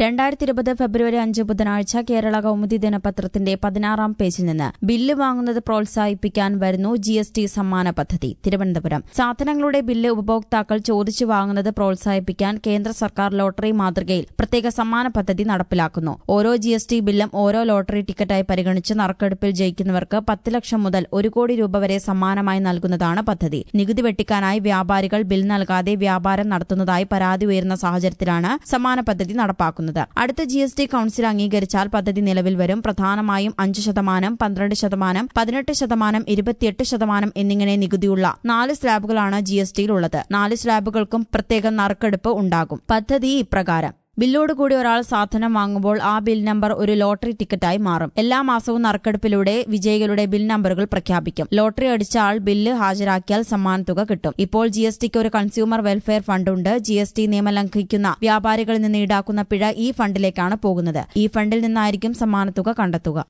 രണ്ടായിരത്തി ഇരുപത് ഫെബ്രുവരി അഞ്ച് ബുധനാഴ്ച കേരള കൗമുദി ദിനപത്രത്തിന്റെ പതിനാറാം പേജിൽ നിന്ന് ബില്ല് വാങ്ങുന്നത് പ്രോത്സാഹിപ്പിക്കാൻ വരുന്നു ജി എസ് ടി സമ്മാന പദ്ധതി തിരുവനന്തപുരം സാധനങ്ങളുടെ ബില്ല് ഉപഭോക്താക്കൾ ചോദിച്ചു വാങ്ങുന്നത് പ്രോത്സാഹിപ്പിക്കാൻ കേന്ദ്ര സർക്കാർ ലോട്ടറി മാതൃകയിൽ പ്രത്യേക സമ്മാന പദ്ധതി നടപ്പിലാക്കുന്നു ഓരോ ജി എസ് ടി ബില്ലും ഓരോ ലോട്ടറി ടിക്കറ്റായി പരിഗണിച്ച് നറുക്കെടുപ്പിൽ ജയിക്കുന്നവർക്ക് പത്ത് ലക്ഷം മുതൽ ഒരു കോടി രൂപ വരെ സമ്മാനമായി നൽകുന്നതാണ് പദ്ധതി നികുതി വെട്ടിക്കാനായി വ്യാപാരികൾ ബിൽ നൽകാതെ വ്യാപാരം നടത്തുന്നതായി പരാതി ഉയരുന്ന സാഹചര്യത്തിലാണ് സമ്മാന പദ്ധതി നടപ്പാക്കുന്നത് അടുത്ത ജി എസ് ടി കൌൺസിൽ അംഗീകരിച്ചാൽ പദ്ധതി നിലവിൽ വരും പ്രധാനമായും അഞ്ച് ശതമാനം പന്ത്രണ്ട് ശതമാനം പതിനെട്ട് ശതമാനം ഇരുപത്തിയെട്ട് ശതമാനം എന്നിങ്ങനെ നികുതിയുള്ള നാല് സ്ലാബുകളാണ് ജി എസ് ടിയിലുള്ളത് നാല് സ്ലാബുകൾക്കും പ്രത്യേക നറുക്കെടുപ്പ് ഉണ്ടാകും പദ്ധതി ഇപ്രകാരം ബില്ലോടുകൂടി ഒരാൾ സാധനം വാങ്ങുമ്പോൾ ആ ബിൽ നമ്പർ ഒരു ലോട്ടറി ടിക്കറ്റായി മാറും എല്ലാ മാസവും നറുക്കെടുപ്പിലൂടെ വിജയികളുടെ ബിൽ നമ്പറുകൾ പ്രഖ്യാപിക്കും ലോട്ടറി അടിച്ച ആൾ ബില്ല് ഹാജരാക്കിയാൽ സമ്മാനത്തുക കിട്ടും ഇപ്പോൾ ജി എസ് ടിക്ക് ഒരു കൺസ്യൂമർ വെൽഫെയർ ഫണ്ടുണ്ട് ജി എസ് ടി നിയമം ലംഘിക്കുന്ന വ്യാപാരികളിൽ നിന്ന് ഈടാക്കുന്ന പിഴ ഈ ഫണ്ടിലേക്കാണ് പോകുന്നത് ഈ ഫണ്ടിൽ നിന്നായിരിക്കും സമ്മാനത്തുക കണ്ടെത്തുക